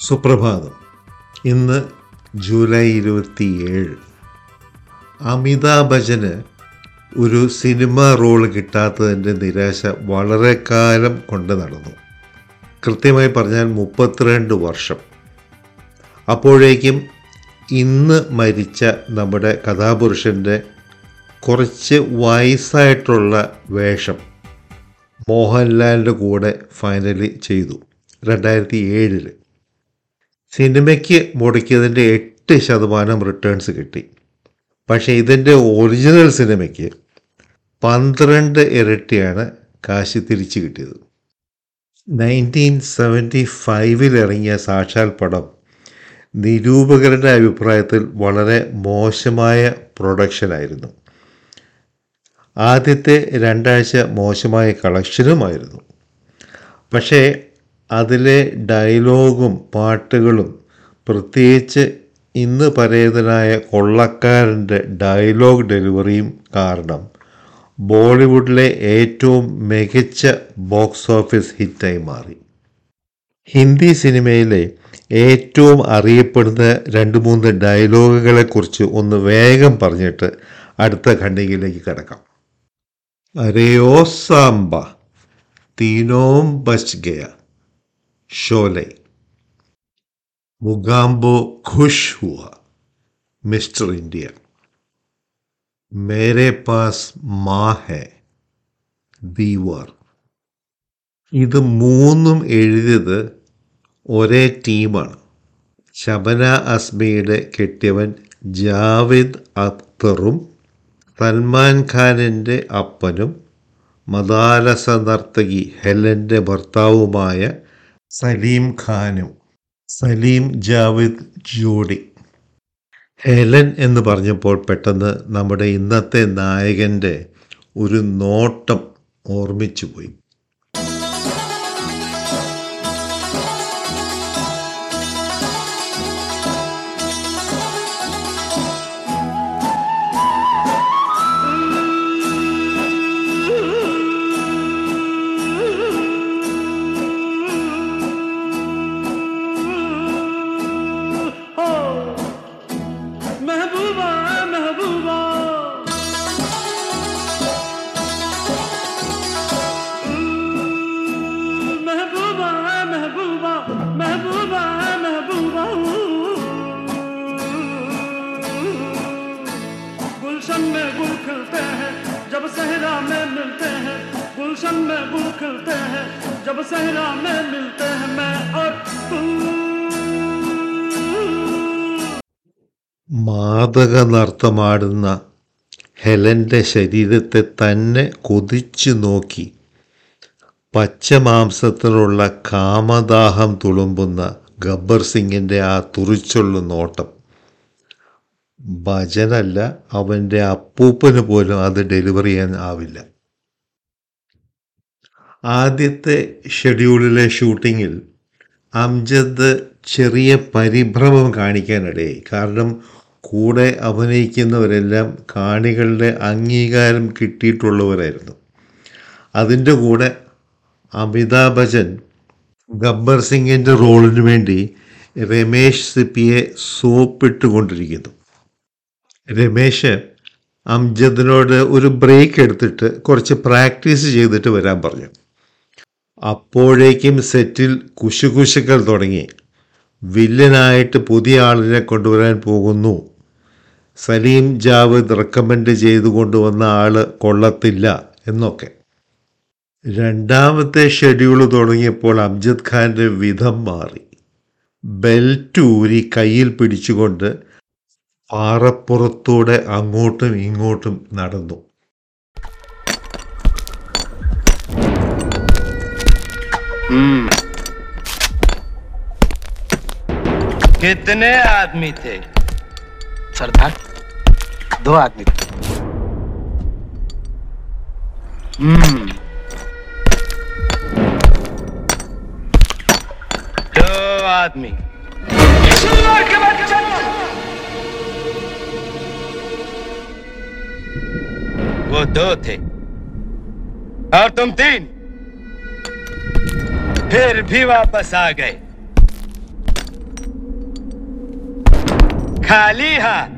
സുപ്രഭാതം ഇന്ന് ജൂലൈ ഇരുപത്തിയേഴ് അമിതാഭ് ബച്ചന് ഒരു സിനിമ റോൾ കിട്ടാത്തതിൻ്റെ നിരാശ വളരെ കാലം കൊണ്ട് നടന്നു കൃത്യമായി പറഞ്ഞാൽ മുപ്പത്തിരണ്ട് വർഷം അപ്പോഴേക്കും ഇന്ന് മരിച്ച നമ്മുടെ കഥാപുരുഷൻ്റെ കുറച്ച് വയസ്സായിട്ടുള്ള വേഷം മോഹൻലാലിൻ്റെ കൂടെ ഫൈനലി ചെയ്തു രണ്ടായിരത്തി ഏഴിൽ സിനിമയ്ക്ക് മുടക്കിയതിൻ്റെ എട്ട് ശതമാനം റിട്ടേൺസ് കിട്ടി പക്ഷേ ഇതിൻ്റെ ഒറിജിനൽ സിനിമയ്ക്ക് പന്ത്രണ്ട് ഇരട്ടിയാണ് കാശ് തിരിച്ചു കിട്ടിയത് നയൻറ്റീൻ സെവൻറ്റി ഫൈവിൽ ഇറങ്ങിയ സാക്ഷാൽ പടം നിരൂപകരുടെ അഭിപ്രായത്തിൽ വളരെ മോശമായ പ്രൊഡക്ഷനായിരുന്നു ആദ്യത്തെ രണ്ടാഴ്ച മോശമായ കളക്ഷനുമായിരുന്നു പക്ഷേ അതിലെ ഡയലോഗും പാട്ടുകളും പ്രത്യേകിച്ച് ഇന്ന് പരേതനായ കൊള്ളക്കാരൻ്റെ ഡയലോഗ് ഡെലിവറിയും കാരണം ബോളിവുഡിലെ ഏറ്റവും മികച്ച ബോക്സ് ഓഫീസ് ഹിറ്റായി മാറി ഹിന്ദി സിനിമയിലെ ഏറ്റവും അറിയപ്പെടുന്ന രണ്ട് മൂന്ന് ഡയലോഗുകളെക്കുറിച്ച് ഒന്ന് വേഗം പറഞ്ഞിട്ട് അടുത്ത ഖണ്ഡികയിലേക്ക് കിടക്കാം അരയോ സാമ്പ തീനോം ബച്ച് ഗയ शोले मुगाम्बो खुश हुआ मिस्टर इंडिया मेरे पास മാ ഹെ ദീവാർ ഇത് മൂന്നും എഴുതിയത് ഒരേ ടീമാണ് ശബന അസ്മിയുടെ കെട്ടിയവൻ ജാവിദ് അക്തറും സൽമാൻ ഖാനിൻ്റെ അപ്പനും മദാലസ നർത്തകി ഹെലൻ്റെ ഭർത്താവുമായ സലീം ഖാനും സലീം ജാവിദ് ജോഡി ഹെലൻ എന്ന് പറഞ്ഞപ്പോൾ പെട്ടെന്ന് നമ്മുടെ ഇന്നത്തെ നായകൻ്റെ ഒരു നോട്ടം ഓർമ്മിച്ചു പോയി महबूबा महबूबा महबूबा महबूबा महबूबा महबूबा गुलशन में गुल खिलते हैं जब सहरा में मिलते हैं गुलशन में गुल खिलते हैं जब सहरा में मिलते हैं मैं और तू മാതക നർത്തമാടുന്ന ഹെലൻ്റെ ശരീരത്തെ തന്നെ കൊതിച്ചു നോക്കി പച്ചമാംസത്തിനുള്ള കാമദാഹം തുളുമ്പുന്ന ഗബ്ബർ സിംഗിൻ്റെ ആ തുറിച്ചുള്ള നോട്ടം ഭജനല്ല അവൻ്റെ അപ്പൂപ്പന് പോലും അത് ഡെലിവറി ചെയ്യാൻ ആവില്ല ആദ്യത്തെ ഷെഡ്യൂളിലെ ഷൂട്ടിങ്ങിൽ അംജദ് ചെറിയ പരിഭ്രമം കാണിക്കാനിടയായി കാരണം കൂടെ അഭിനയിക്കുന്നവരെല്ലാം കാണികളുടെ അംഗീകാരം കിട്ടിയിട്ടുള്ളവരായിരുന്നു അതിൻ്റെ കൂടെ അമിതാഭ് ബച്ചൻ ഗബ്ബർ സിംഗിൻ്റെ റോളിന് വേണ്ടി രമേശ് സിപ്പിയെ സോപ്പിട്ടുകൊണ്ടിരിക്കുന്നു രമേശ് അംജദിനോട് ഒരു ബ്രേക്ക് എടുത്തിട്ട് കുറച്ച് പ്രാക്ടീസ് ചെയ്തിട്ട് വരാൻ പറഞ്ഞു അപ്പോഴേക്കും സെറ്റിൽ കുശുകുശുക്കൾ തുടങ്ങി വില്ലനായിട്ട് പുതിയ ആളിനെ കൊണ്ടുവരാൻ പോകുന്നു സലീം ജാവേദ് റെക്കമെൻഡ് ചെയ്തു കൊണ്ടുവന്ന ആള് കൊള്ളത്തില്ല എന്നൊക്കെ രണ്ടാമത്തെ ഷെഡ്യൂൾ തുടങ്ങിയപ്പോൾ അംജദ് ഖാന്റെ വിധം മാറി ബെൽറ്റ് ഊരി കയ്യിൽ പിടിച്ചുകൊണ്ട് പാറപ്പുറത്തൂടെ അങ്ങോട്ടും ഇങ്ങോട്ടും നടന്നു कितने आदमी थे सरदार दो आदमी थे हम्म दो आदमी वो दो थे और तुम तीन फिर भी वापस आ गए खाली हाथ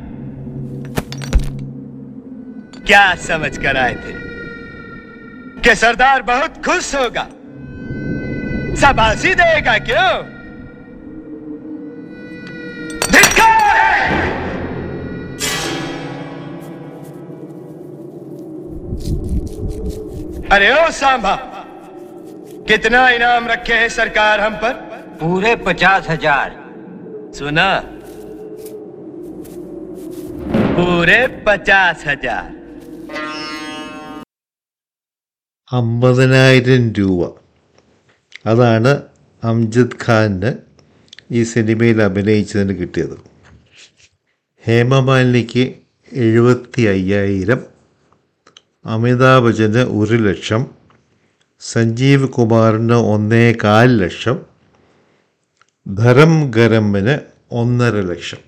क्या समझ कर आए थे कि सरदार बहुत खुश होगा शाबाशी देगा क्यों धिक्कार है अरे ओ सांभा कितना इनाम रखे हैं सरकार हम पर पूरे पचास हजार सुना पूरे पचास हजार അമ്പതിനായിരം രൂപ അതാണ് അംജദ് ഖാന് ഈ സിനിമയിൽ അഭിനയിച്ചതിന് കിട്ടിയത് ഹേമമാലിനിക്ക് എഴുപത്തി അയ്യായിരം അമിതാഭ് ബച്ചന് ഒരു ലക്ഷം സഞ്ജീവ് കുമാറിന് ഒന്നേ കാൽ ലക്ഷം ധരം ഗരമ്മിന് ഒന്നര ലക്ഷം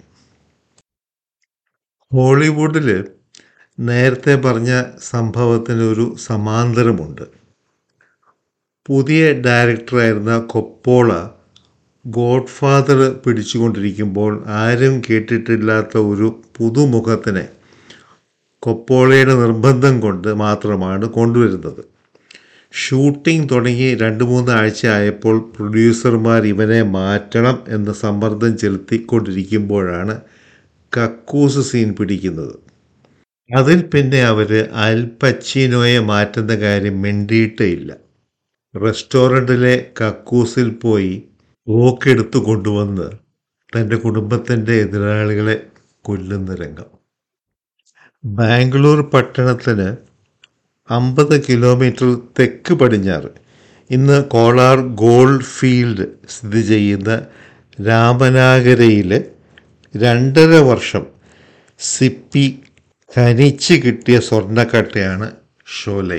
ഹോളിവുഡിൽ നേരത്തെ പറഞ്ഞ സംഭവത്തിന് ഒരു സമാന്തരമുണ്ട് പുതിയ ഡയറക്ടറായിരുന്ന കൊപ്പോള ഗോഡ് ഫാദർ പിടിച്ചുകൊണ്ടിരിക്കുമ്പോൾ ആരും കേട്ടിട്ടില്ലാത്ത ഒരു പുതുമുഖത്തിനെ കൊപ്പോളയുടെ നിർബന്ധം കൊണ്ട് മാത്രമാണ് കൊണ്ടുവരുന്നത് ഷൂട്ടിംഗ് തുടങ്ങി രണ്ട് മൂന്ന് ആഴ്ച ആയപ്പോൾ പ്രൊഡ്യൂസർമാർ ഇവനെ മാറ്റണം എന്ന് സമ്മർദ്ദം ചെലുത്തിക്കൊണ്ടിരിക്കുമ്പോഴാണ് കക്കൂസ് സീൻ പിടിക്കുന്നത് അതിൽ പിന്നെ അവർ അൽപച്ചീനോയെ മാറ്റുന്ന കാര്യം മിണ്ടിയിട്ടേ ഇല്ല റെസ്റ്റോറൻറ്റിലെ കക്കൂസിൽ പോയി ഓക്കെടുത്ത് കൊണ്ടുവന്ന് തൻ്റെ കുടുംബത്തിൻ്റെ എതിരാളികളെ കൊല്ലുന്ന രംഗം ബാംഗ്ലൂർ പട്ടണത്തിന് അമ്പത് കിലോമീറ്റർ തെക്ക് പടിഞ്ഞാറ് ഇന്ന് കോളാർ ഗോൾഡ് ഫീൽഡ് സ്ഥിതി ചെയ്യുന്ന രാമനാഗരയിൽ രണ്ടര വർഷം സിപ്പി ഖനിച്ച് കിട്ടിയ സ്വർണ്ണക്കട്ടയാണ് ഷോലൈ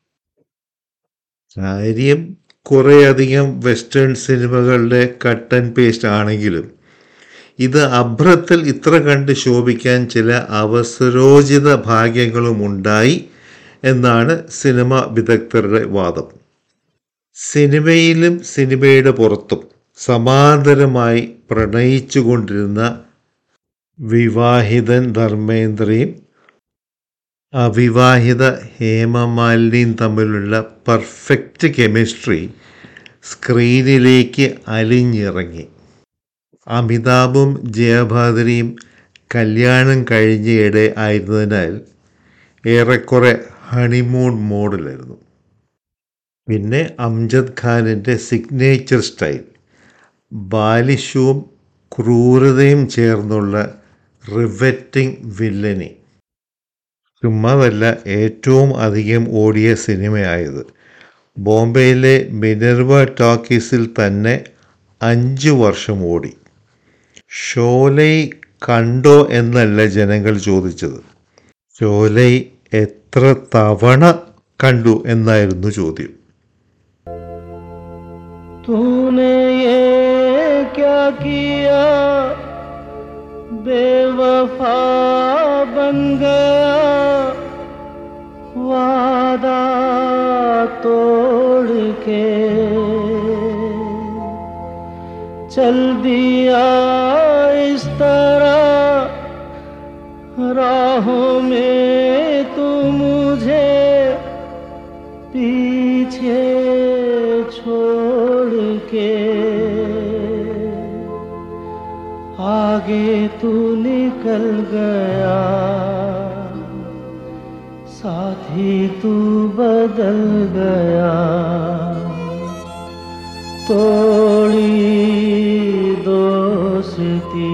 കാര്യം കുറേയധികം വെസ്റ്റേൺ സിനിമകളുടെ കട്ട് ആൻഡ് പേസ്റ്റ് ആണെങ്കിലും ഇത് അഭ്രത്തിൽ ഇത്ര കണ്ട് ശോഭിക്കാൻ ചില അവസരോചിത ഭാഗ്യങ്ങളും ഉണ്ടായി എന്നാണ് സിനിമ വിദഗ്ധരുടെ വാദം സിനിമയിലും സിനിമയുടെ പുറത്തും സമാന്തരമായി പ്രണയിച്ചുകൊണ്ടിരുന്ന വിവാഹിതൻ ധർമ്മേന്ദ്രയും അവിവാഹിത ഹേമമാലിനിയും തമ്മിലുള്ള പെർഫെക്റ്റ് കെമിസ്ട്രി സ്ക്രീനിലേക്ക് അലിഞ്ഞിറങ്ങി അമിതാഭും ജയഭാദ്രിയും കല്യാണം കഴിഞ്ഞയിടെ ആയിരുന്നതിനാൽ ഏറെക്കുറെ ഹണിമൂൺ മോഡിലായിരുന്നു പിന്നെ അംജദ് ഖാനിൻ്റെ സിഗ്നേച്ചർ സ്റ്റൈൽ ബാലിഷവും ക്രൂരതയും ചേർന്നുള്ള റിവറ്റിംഗ് വില്ലനി ചുമ്മാതല്ല ഏറ്റവും അധികം ഓടിയ സിനിമയായത് ബോംബെയിലെ മിനർവ ടോക്കീസിൽ തന്നെ അഞ്ച് വർഷം ഓടി ഷോലൈ കണ്ടോ എന്നല്ല ജനങ്ങൾ ചോദിച്ചത് ഷോലൈ എത്ര തവണ കണ്ടു എന്നായിരുന്നു ചോദ്യം तूने ये क्या किया बेवफा बन गया वादा तोड़ के चल दिया इस तरह राहों में तू मुझे पीछे छोड़ के आगे तू निकल गया साथी तू बदल गया तोड़ी दोस्ती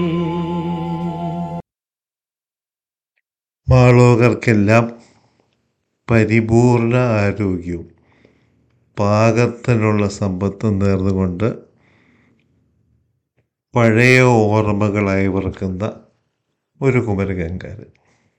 മാളോകർക്കെല്ലാം പരിപൂർണ ആരോഗ്യവും പാകത്തിനുള്ള സമ്പത്തും നേർന്നുകൊണ്ട് പഴയ ഓർമ്മകളായി വറക്കുന്ന ഒരു കുമരകങ്കാരൻ